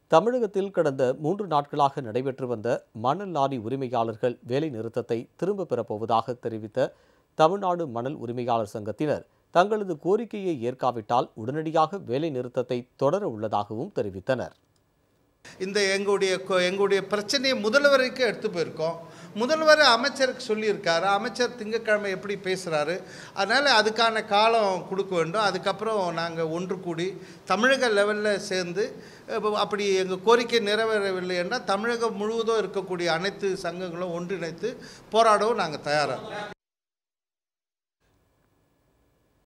தமிழகத்தில் கடந்த மூன்று நாட்களாக நடைபெற்று வந்த மணல் லாரி உரிமையாளர்கள் வேலை நிறுத்தத்தை திரும்பப் பெறப்போவதாக தெரிவித்த தமிழ்நாடு மணல் உரிமையாளர் சங்கத்தினர் தங்களது கோரிக்கையை ஏற்காவிட்டால் உடனடியாக வேலை நிறுத்தத்தை தொடர உள்ளதாகவும் தெரிவித்தனர் இந்த எங்களுடைய கொ- எங்களுடைய பிரச்சனையை முதல்வருக்கு எடுத்து போயிருக்கோம் முதல்வர் அமைச்சருக்கு சொல்லியிருக்காரு அமைச்சர் திங்கட்கிழமை எப்படி பேசுகிறாரு அதனால் அதுக்கான காலம் கொடுக்க வேண்டும் அதுக்கப்புறம் நாங்கள் ஒன்று கூடி தமிழக லெவலில் சேர்ந்து இப்போ அப்படி எங்கள் கோரிக்கை நிறைவேறவில்லை என்றால் தமிழகம் முழுவதும் இருக்கக்கூடிய அனைத்து சங்கங்களும் ஒன்றிணைத்து போராடவும் நாங்கள் தயாராக இருக்கோம்